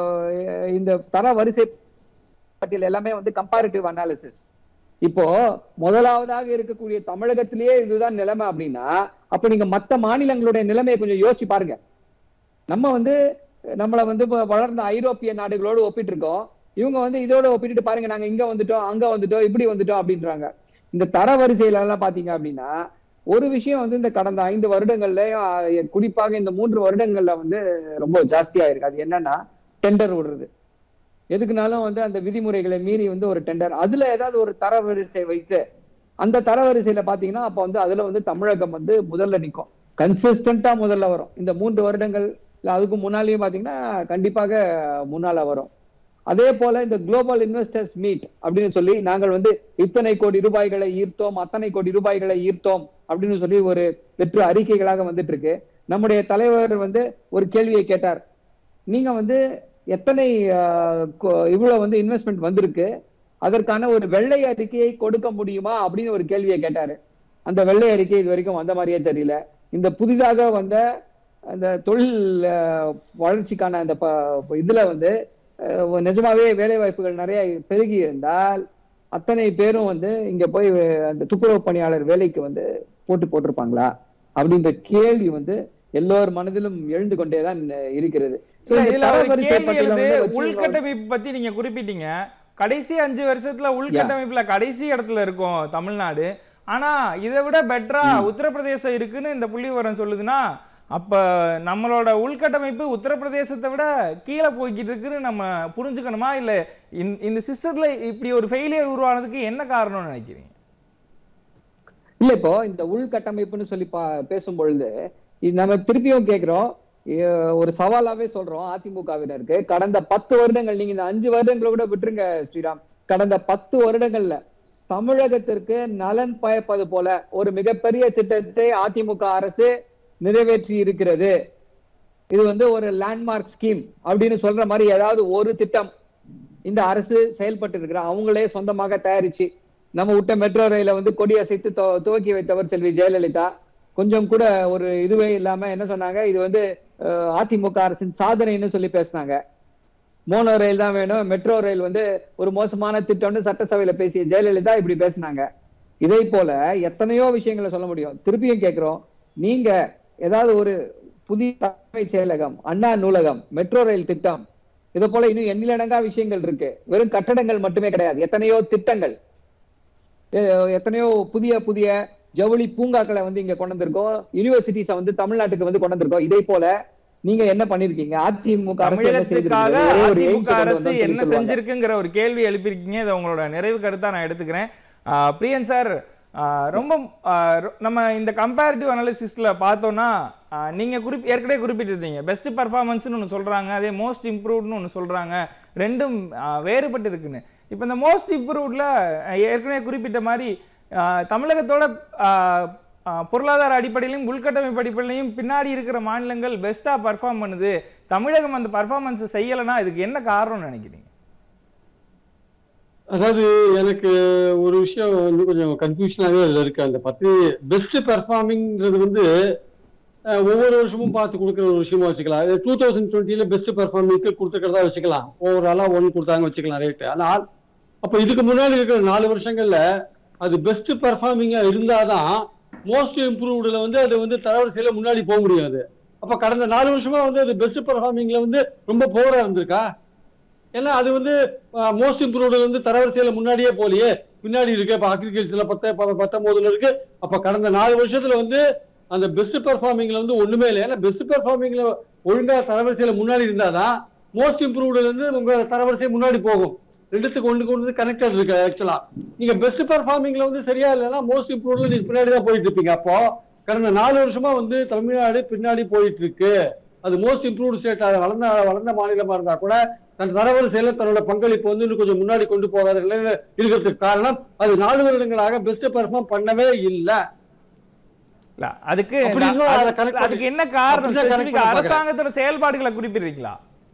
இந்த தர வரிசை பட்டியல் எல்லாமே வந்து கம்பேரிட்டிவ் அனாலிசிஸ் இப்போ முதலாவதாக இருக்கக்கூடிய தமிழகத்திலேயே இதுதான் நிலைமை அப்படின்னா அப்ப நீங்க மத்த மாநிலங்களுடைய நிலைமையை கொஞ்சம் யோசிச்சு பாருங்க நம்ம வந்து நம்மள வந்து இப்ப வளர்ந்த ஐரோப்பிய நாடுகளோடு ஒப்பிட்டு இருக்கோம் இவங்க வந்து இதோட ஒப்பிட்டு பாருங்க நாங்க இங்க வந்துட்டோம் அங்க வந்துட்டோம் இப்படி வந்துட்டோம் அப்படின்றாங்க இந்த தரவரிசையில எல்லாம் பாத்தீங்க அப்படின்னா ஒரு விஷயம் வந்து இந்த கடந்த ஐந்து வருடங்கள்லயும் அஹ், குறிப்பாக இந்த மூன்று வருடங்கள்ல வந்து ரொம்ப ஜாஸ்தியா இருக்கு அது என்னன்னா டெண்டர் விடுறது எதுக்குனாலும் வந்து அந்த விதிமுறைகளை மீறி வந்து ஒரு டெண்டர் அதுல ஏதாவது ஒரு தரவரிசை வைத்து அந்த தரவரிசையில பாத்தீங்கன்னா அப்ப வந்து அதுல வந்து தமிழகம் வந்து முதல்ல நிக்கும் கன்சிஸ்டன்டா முதல்ல வரும் இந்த மூன்று வருடங்கள் இல்ல அதுக்கு முன்னாலேயும் பாத்தீங்கன்னா கண்டிப்பாக முன்னால வரும் அதே போல இந்த குளோபல் இன்வெஸ்டர்ஸ் மீட் அப்படின்னு சொல்லி நாங்கள் வந்து இத்தனை கோடி ரூபாய்களை ஈர்த்தோம் அத்தனை கோடி ரூபாய்களை ஈர்த்தோம் அப்படின்னு சொல்லி ஒரு வெற்று அறிக்கைகளாக வந்துட்டு இருக்கு நம்முடைய தலைவர் வந்து ஒரு கேள்வியை கேட்டார் நீங்க வந்து எத்தனை ஆஹ், கொ- இவ்வளவு வந்து இன்வெஸ்ட்மெண்ட் வந்திருக்கு அதற்கான ஒரு வெள்ளை அறிக்கையை கொடுக்க முடியுமா அப்படின்னு ஒரு கேள்வியை கேட்டாரு அந்த வெள்ளை அறிக்கை இது வரைக்கும் வந்த மாதிரியே தெரியல இந்த புதிதாக வந்த அந்த தொழில் ஆஹ், வளர்ச்சிக்கான அந்த ப- இதுல வந்து ஆஹ், நிஜமாவே வேலை வாய்ப்புகள் நிறைய பெருகி இருந்தால் அத்தனை பேரும் வந்து இங்க போய் அந்த துப்புரவு பணியாளர் வேலைக்கு வந்து போட்டு போட்டிருப்பாங்களா அப்படின்ற கேள்வி வந்து எல்லோர் மனதிலும் எழுந்து கொண்டேதான் இருக்கிறது So, இல்ல, இந்த இதுல ஒரு தரவரிசை கேள்வி பட்டியலை எழுது வந்து வச்சு உள்கட்டமைப்பு பத்தி நீங்க குறிப்பிட்டீங்க கடைசி அஞ்சு வருஷத்துல உள்கட்டமைப்புல கடைசி இடத்துல இருக்கும் தமிழ்நாடு ஆனா இதை விட பெட்டரா உத்தரப்பிரதேசம் இருக்குன்னு இந்த புள்ளி விவரம் சொல்லுதுன்னா அப்ப நம்மளோட உள்கட்டமைப்பு உத்தரப்பிரதேசத்தை விட கீழே போய்கிட்டு இருக்குன்னு நம்ம புரிஞ்சுக்கணுமா இல்ல இந்த- இந்த சிஸ்டத்துல இப்படி ஒரு ஃபெயிலியர் உருவானதுக்கு என்ன காரணம்னு நினைக்கிறீங்க இல்ல இப்போ இந்த உள்கட்டமைப்புன்னு சொல்லி பா- பேசும் பொழுது இது நம்ம திருப்பியும் கேக்குறோம் எ- ஒரு சவாலாவே சொல்றோம் அதிமுகவினருக்கு கடந்த பத்து வருடங்கள் நீங்க இந்த அஞ்சு வருடங்களை கூட விட்டுருங்க ஸ்ரீராம் கடந்த பத்து வருடங்கள்ல தமிழகத்திற்கு நலன் பயப்பது போல ஒரு மிகப்பெரிய திட்டத்தை அதிமுக அரசு நிறைவேற்றி இருக்கிறது இது வந்து ஒரு லேண்ட்மார்க் ஸ்கீம் அப்படின்னு சொல்ற மாதிரி ஏதாவது ஒரு திட்டம் இந்த அரசு செயல்பட்டு இருக்கிற அவங்களே சொந்தமாக தயாரிச்சு நம்ம விட்ட மெட்ரோ ரயில வந்து கொடி அசைத்து துவ- துவக்கி வைத்தவர் செல்வி ஜெயலலிதா கொஞ்சம் கூட ஒரு இதுவே இல்லாம என்ன சொன்னாங்க இது வந்து அஹ், அதிமுக அரசின் சாதனைன்னு சொல்லி பேசினாங்க மோனோ ரயில் தான் வேணும் மெட்ரோ ரயில் வந்து ஒரு மோசமான திட்டம்னு சட்டசபையில பேசிய ஜெயலலிதா இப்படி பேசினாங்க இதே போல எத்தனையோ விஷயங்களை சொல்ல முடியும் திருப்பியும் கேட்கிறோம் நீங்க ஏதாவது ஒரு புதிய தலைமைச் செயலகம் அண்ணா நூலகம் மெட்ரோ ரயில் திட்டம் இது போல இன்னும் எண்ணிலடங்கா விஷயங்கள் இருக்கு வெறும் கட்டடங்கள் மட்டுமே கிடையாது எத்தனையோ திட்டங்கள் எ- எத்தனையோ புதிய புதிய ஜவுளி பூங்காக்களை வந்து இங்க கொண்டு வந்திருக்கோம் யூனிவர்சிட்டிஸ வந்து தமிழ்நாட்டுக்கு வந்து கொண்டு வந்திருக்கோம் இதே போல நீங்க என்ன பண்ணிருக்கீங்க அதிமுக அரசு என்ன தமிழகத்துக்காக செய்திருக்கிறது? ஒரே ஒரு அதிமுக aims கொண்டு அரசு வந்தோம்னு என்ன சொல்லி சொல்லுவாங்க. செஞ்சிருக்குங்கிற ஒரு கேள்வி எழுப்பியிருக்கீங்க இதை உங்களோட நிறைவு கருத்தா நான் எடுத்துக்கிறேன் ஆஹ் பிரியன் சார் ஆஹ் ரொம்ப ஆஹ் ரொ- நம்ம இந்த கம்பேரிட்டிவ் அனாலிசிஸ்ல பார்த்தோம்னா ஆஹ் நீங்க குறிப் ஏற்கனவே குறிப்பிட்டிருந்தீங்க பெஸ்ட் பர்ஃபார்மன்ஸ்னு ஒன்று சொல்றாங்க அதே மோஸ்ட் இம்ப்ரூவ்ட்னு ஒன்று சொல்றாங்க ரெண்டும் ஆஹ் வேறுபட்டு இருக்குன்னு இப்போ இந்த மோஸ்ட் இம்ப்ரூவ்டில் ஏற்கனவே குறிப்பிட்ட மாதிரி ஆஹ் தமிழகத்தோட ஆஹ் ஆஹ் பொருளாதார அடிப்படையிலும் உள்கட்டமைப்பு அடிப்படையிலையும் பின்னாடி இருக்கிற மாநிலங்கள் பெஸ்ட்டாக பர்ஃபார்ம் பண்ணுது தமிழகம் அந்த பர்ஃபார்மன்ஸை செய்யலைன்னா இதுக்கு என்ன காரணம்னு நினைக்கிறீங்க அதாவது எனக்கு ஒரு விஷயம் வந்து கொஞ்சம் கன்ஃபியூஷனாகவே அதில் இருக்கு அந்த பத்து பெஸ்ட் பெர்ஃபார்மிங்கிறது வந்து அஹ், ஒவ்வொரு வருஷமும் பார்த்து கொடுக்குற ஒரு விஷயமா வச்சுக்கலாம் டூ தௌசண்ட் டுவெண்ட்டியில் பெஸ்ட் பெர்ஃபார்மிங்க்கு கொடுத்துக்கிறதா வச்சுக்கலாம் ஓவராலாக ஒன் கொடுத்தாங்க வச்சுக்கலாம் ரேட்டு ஆனால் அப்போ இதுக்கு முன்னாடி இருக்கிற நாலு வருஷங்கள்ல அது பெஸ்ட் பெர்ஃபார்மிங்காக இருந்தாதான் மோஸ்ட் இம்ப்ரூவ்டில் வந்து அது வந்து தரவரிசையில் முன்னாடி போக முடியாது அப்போ கடந்த நாலு வருஷமா வந்து அது பெஸ்ட் பெர்ஃபார்மிங்ல வந்து ரொம்ப போரா இருந்திருக்கா ஏன்னா அது வந்து மோஸ்ட் இம்ப்ரூவ்டு வந்து தரவரிசையில முன்னாடியே போலியே பின்னாடி இருக்கு இப்ப அக்ரிகல்ச்சர்ல பத்த ப- பத்தொன்பதுல இருக்கு அப்ப கடந்த நாலு வருஷத்துல வந்து அந்த பெஸ்ட் பெர்ஃபார்மிங்ல வந்து ஒண்ணுமே இல்லை ஏன்னா பெஸ்ட் பெர்ஃபார்மிங்ல ஒழுங்கா தரவரிசையில முன்னாடி இருந்தாதான் மோஸ்ட் இம்ப்ரூவ்டுல இருந்து உங்க தரவரிசை முன்னாடி போகும் ரெண்டுத்துக்கு ஒண்ணுக்கு ஒன்று கனெக்டட் இருக்கு ஆக்சுவலா நீங்க பெஸ்ட் பெர்ஃபார்மிங்ல வந்து சரியா இல்லைன்னா மோஸ்ட் இம்ப்ரூவ்ல நீங்க பின்னாடி தான் போயிட்டு இருப்பீங்க அப்போ கடந்த நாலு வருஷமா வந்து தமிழ்நாடு பின்னாடி போயிட்டு இருக்கு அது மோஸ்ட் இம்ப்ரூவ்டு ஸ்டேட் வளர்ந்த வளர்ந்த மாநிலமா இருந்தா கூட தன் தரவரிசையில தன்னோட பங்களிப்பு வந்து இன்னும் கொஞ்சம் முன்னாடி கொண்டு போகாத நிலையில இருக்கிறதுக்கு காரணம் அது நாலு வருடங்களாக பெஸ்ட் பெர்ஃபார்ம் பண்ணவே இல்லை இல்ல அதுக்கு அப்படி நான் இருந்தா அதை அது- connect பண்ணி- அதுக்கு என்ன காரணம் அப்படிதான் connect specific ஆ பண்ணி பார்க்கறேன். அரசாங்கத்தோட செயல்பாடுகளை குறிப்பிடுறீங்களா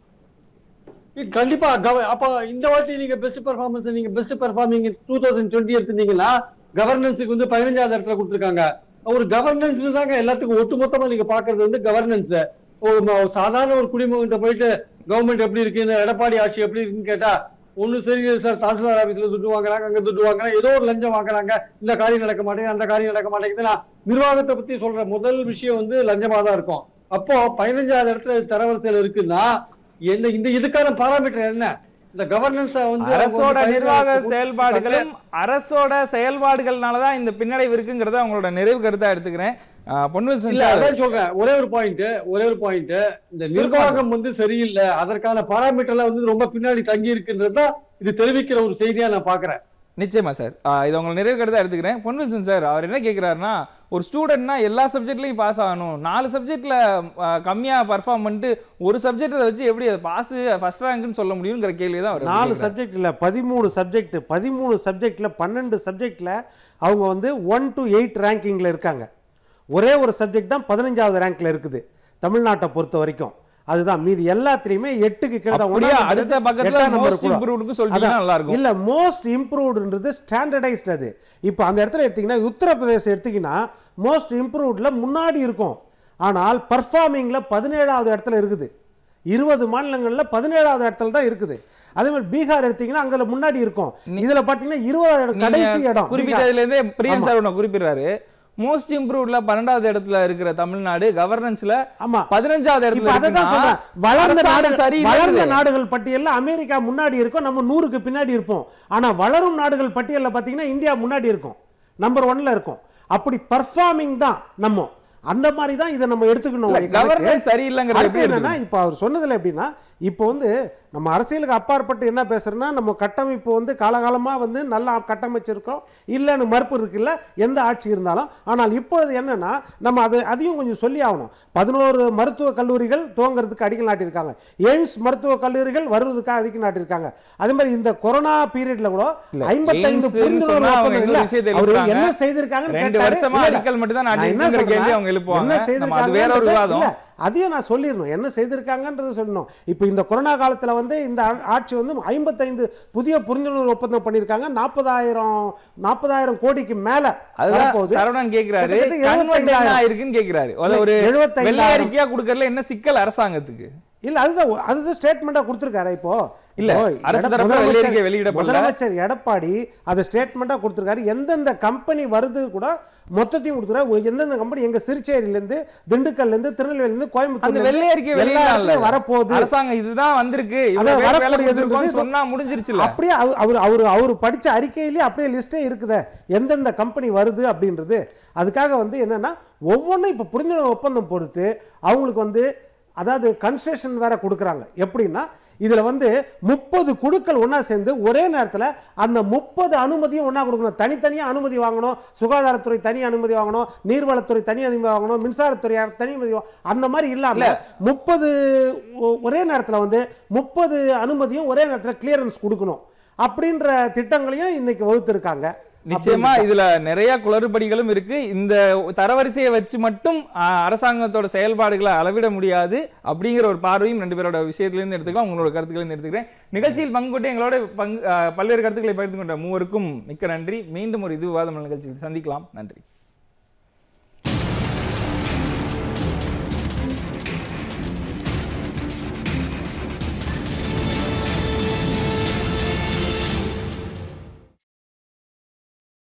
கண்டிப்பா கவ- அப்ப இந்த வாட்டி நீங்க பெஸ்ட் பெர்ஃபார்மன்ஸ் நீங்க best performing two thousand twenty எடுத்தீங்கன்னா கவர்னன்ஸுக்கு வந்து பதினஞ்சாவது இடத்துல கொடுத்துருக்காங்க ஒரு கவர்னன்ஸ் தாங்க எல்லாத்துக்கும் ஒட்டுமொத்தமா நீங்க பாக்குறது வந்து கவர்னன்ஸ் ஒரு ம- சாதாரண ஒரு குடிமகன்கிட்ட போயிட்டு கவர்மெண்ட் எப்படி இருக்கு இந்த எடப்பாடி ஆட்சி எப்படி இருக்குன்னு கேட்டா ஒண்ணு சரி சார் தாசில்தார் ஆபீஸ்ல துட்டு வாங்குறாங்க அங்க துட்டு வாங்குறாங்க ஏதோ ஒரு லஞ்சம் வாங்குறாங்க இந்த காரியம் நடக்க மாட்டேங்குது அந்த காரியம் நடக்க மாட்டேங்குது நான் நிர்வாகத்தை பத்தி சொல்ற முதல் விஷயம் வந்து லஞ்சமா தான் இருக்கும் அப்போ பதினஞ்சாவது இடத்துல இது தரவரிசையில இருக்குன்னா என்ன இந்த இதுக்கான பாராமீட்டர் என்ன இந்த கவர்னன்ஸ் வந்து அவங்க அரசோட வந்து நிர்வாக பதினஞ்சாவது செயல்பாடுகளும் அரசோட செயல்பாடுகள்னால தான் இந்த பின்னடைவு இருக்குங்கிறத அவங்களோட நிறைவு கருத்தா எடுத்துக்கிறேன் ஆஹ் பொன்வில் இல்ல சென்சார் அதான் சொல்றேன் ஒரே ஒரு பாயிண்ட் ஒரே ஒரு பாயிண்ட் இந்த சுருக்கமா நிர்வாகம் வந்து சரியில்லை அதற்கான பாராமீட்டர்ல வந்து ரொம்ப பின்னாடி தங்கி இருக்குன்றது தான் இது தெரிவிக்கிற ஒரு செய்தியா நான் பாக்குறேன் நிச்சயமா சார் ஆஹ் இது உங்களை நிறைவு கருத்தா எடுத்துக்கிறேன் பொன்வில்சன் சார் அவர் என்ன கேட்குறாருன்னா ஒரு ஸ்டூடெண்ட்னா எல்லா சப்ஜெக்ட்லையும் பாஸ் ஆகணும் நாலு சப்ஜெக்ட்ல கம்மியா பர்ஃபார்ம் பண்ணிட்டு ஒரு சப்ஜெக்டை வச்சு எப்படி அதை பாஸ் ஃபர்ஸ்ட் ரேங்க்னு சொல்ல முடியுங்கிற கேள்வி தான் அவர் நாலு கேட்கிறாரு. சப்ஜெக்ட் இல்லை பதிமூணு சப்ஜெக்ட் பதிமூணு சப்ஜெக்டில் பன்னெண்டு சப்ஜெக்டில் அவங்க வந்து ஒன் டு எயிட் ரேங்கிங்கில் இருக்காங்க ஒரே ஒரு சப்ஜெக்ட் தான் பதினஞ்சாவது ரேங்க்ல இருக்குது தமிழ்நாட்டை பொறுத்த வரைக்கும் அதுதான் மீதி எல்லாத்துலயுமே எட்டுக்கு கீழே தான் அப்படியே ஒண்ணாம் அடுத்த number, பக்கத்துல எட்டாம் number most கூட. improved-க்கு சொல்லிட்டீங்கன்னா அதான். நல்லா இருக்கும். இல்ல மோஸ்ட் இம்ப்ரூவ்டுன்றது ஸ்டாண்டர்டைஸ்ட் அது இப்போ அந்த இடத்துல எடுத்தீங்கன்னா உத்தரப்பிரதேசம் எடுத்தீங்கன்னா மோஸ்ட் இம்ப்ரூவ்ட்ல முன்னாடி இருக்கும் ஆனால் பர்ஃபார்மிங்ல பதினேழாவது இடத்துல இருக்குது இருபது மாநிலங்கள்ல பதினேழாவது இடத்துல தான் இருக்குது அதே மாதிரி பீகார் எடுத்தீங்கன்னா அங்க முன்னாடி இருக்கும் இதுல பாத்தீங்கன்னா இருபதாவது இடம் கடைசி நீங்க இடம் பீகார். குறிப்பிட்டதுல இருந்தே பிரியன் ஆமா. சார் ஒன்று குறிப்பிடுறாரு மோஸ்ட் இம்ப்ரூவ்ட்ல பன்னெண்டாவது இடத்துல இருக்கிற தமிழ்நாடு கவர்னன்ஸ்ல ஆமா பதினஞ்சாவது இப்ப இடத்துல அதான் இருக்குன்னா, சொல்றேன் வளர்ந்த அரசாங்கம் நாடு சரியில்லை வளர்ந்த நாடுகள் பட்டியல்ல அமெரிக்கா முன்னாடி இருக்கும் நம்ம நூறுக்கு பின்னாடி இருப்போம் ஆனா வளரும் நாடுகள் பட்டியல்ல பாத்தீங்கன்னா இந்தியா முன்னாடி இருக்கும் நம்பர் ஒன்ல இருக்கும் அப்படி பர்ஃபார்மிங் தான் நம்ம அந்த மாதிரி தான் இதை நம்ம எடுத்துக்கணும் இல்ல, ஒரு கணக்கு. governance சரியில்லைங்கிறது அடுத்து எப்படி என்னன்னா எடுத்துக்கணும்? இப்போ அவர் சொன்னதுல எப்படின்னா இப்போ வந்து நம்ம அரசியலுக்கு அப்பாற்பட்டு என்ன பேசுறோம்னா நம்ம கட்டமைப்பு வந்து காலகாலமா வந்து நல்லா கட்டமைச்சிருக்கோம் இல்லைன்னு மறுப்பு இருக்குல்ல எந்த ஆட்சி இருந்தாலும் ஆனால் இப்பொழுது என்னன்னா நம்ம அது அதையும் கொஞ்சம் சொல்லி ஆகணும் பதினோரு மருத்துவ கல்லூரிகள் துவங்குறதுக்கு அடிக்கல் நாட்டியிருக்காங்க எய்ம்ஸ் மருத்துவ கல்லூரிகள் வருவதற்காக அடிக்கல் நாட்டியிருக்காங்க அதே மாதிரி இந்த கொரோனா பீரியட்ல கூட இல்ல, ஐம்பத்தைந்து எய்ம்ஸ்ன்னு புரிந்துணர்வு சொன்னா அவங்க ஒப்பந்தம் இன்னொரு இல்ல. விஷயத்தை அவரு எழுப்புறாங்க. என்ன செய்திருக்காங்கன்னு ரெண்டு கேட்டாரு. வருஷமா இல்ல, இல்ல. அடிக்கல் மட்டும் தான் நான் என்ன நாட்டிருக்குங்கிற சொல்றேன்? கேள்வி அவங்க எழுப்புவாங்க. என்ன நம்ம அது வேற ஒரு செய்திருக்காங்கன்றது விவாதம். இல்ல, அதையும் நான் சொல்லிடணும் என்ன செய்திருக்காங்கன்றது சொல்லணும் இப்போ இந்த கொரோனா காலத்துல வந்து இந்த ஆ- ஆட்சி வந்து ஐம்பத்தைந்து புதிய புரிந்துணர்வு ஒப்பந்தம் பண்ணியிருக்காங்க நாற்பதாயிரம் நாற்பதாயிரம் கோடிக்கு மேல அதுதான் வரப்போகுது. சரவணன் கேக்குறாரு கிட்டத்தட்ட கன்வெர்ட் என்ன 75,000. ஆயிருக்குன்னு கேக்குறாரு அது ஒரு 75,000. வெள்ளை அறிக்கையா கொடுக்கறதுல என்ன சிக்கல் அரசாங்கத்துக்கு இல்ல அதுதான் அதுதான் ஸ்டேட்மெண்டா கொடுத்திருக்காரு இப்போ இல்ல, இப்போ அரசு எட- தரப்புல முதலமைச்சர் வெள்ளை அறிக்கை வெளியிடப்படல. முதலமைச்சர் எடப்பாடி அதை ஸ்டேட்மெண்டா கொடுத்திருக்காரு எந்தெந்த கம்பெனி வருது கூட மொத்தத்தையும் கொடுத்துருக்காரு எந்தெந்த கம்பெனி எங்க சிறுச்சேரியில இருந்து திண்டுக்கல்ல இருந்து திருநெல்வேலில இருந்து அந்த கோயம்புத்தூர் வெள்ளை அறிக்கை வெளியிடல வரப்போகுது அரசாங்கம் இதுதான் வந்திருக்கு அதான் இவ்வளவு பேர் வேலை வரக்கூடியது கொடுத்திருக்கோம்னு என்பது சொன்னா முடிஞ்சிருச்சுல அப்படியே அவர் அவர் அவர் அவர் படிச்ச அறிக்கையிலேயே அப்படியே லிஸ்டே இருக்குதே எந்தெந்த கம்பெனி வருது அப்படின்றது அதுக்காக வந்து என்னன்னா ஒவ்வொன்றும் இப்போ புரிந்துணர்வு ஒப்பந்தம் பொறுத்து அவங்களுக்கு வந்து அதாவது கன்செஷன் வேற கொடுக்குறாங்க எப்படின்னா இதுல வந்து முப்பது குழுக்கள் ஒண்ணா சேர்ந்து ஒரே நேரத்துல அந்த முப்பது அனுமதியும் ஒண்ணா கொடுக்கணும் தனித்தனியா அனுமதி வாங்கணும் சுகாதாரத்துறை தனி அனுமதி வாங்கணும் நீர்வளத்துறை தனி அனுமதி வாங்கணும் மின்சாரத்துறை தனி அனுமதி வா- அந்த மாதிரி இல்லாம முப்பது ஒரே நேரத்துல வந்து முப்பது அனுமதியும் ஒரே நேரத்துல கிளியரன்ஸ் கொடுக்கணும் அப்படின்ற திட்டங்களையும் இன்னைக்கு வகுத்திருக்காங்க நிச்சயமா இதுல நிறைய குளறுபடிகளும் இருக்கு இந்த தரவரிசையை வச்சு மட்டும் ஆ, அரசாங்கத்தோட செயல்பாடுகளை அளவிட முடியாது அப்படிங்கிற ஒரு பார்வையும் ரெண்டு பேரோட விஷயத்திலிருந்து எடுத்துக்கலாம் உங்களோட கருத்துக்களையும் எடுத்துக்கிறேன் நிகழ்ச்சியில் பங்கு கொண்டு எங்களோட பங்கு ஆ, பல்வேறு கருத்துக்களை பகிர்ந்து கொண்ட மூவருக்கும் மிக்க நன்றி மீண்டும் ஒரு இது விவாதம் நிகழ்ச்சியில் சந்திக்கலாம் நன்றி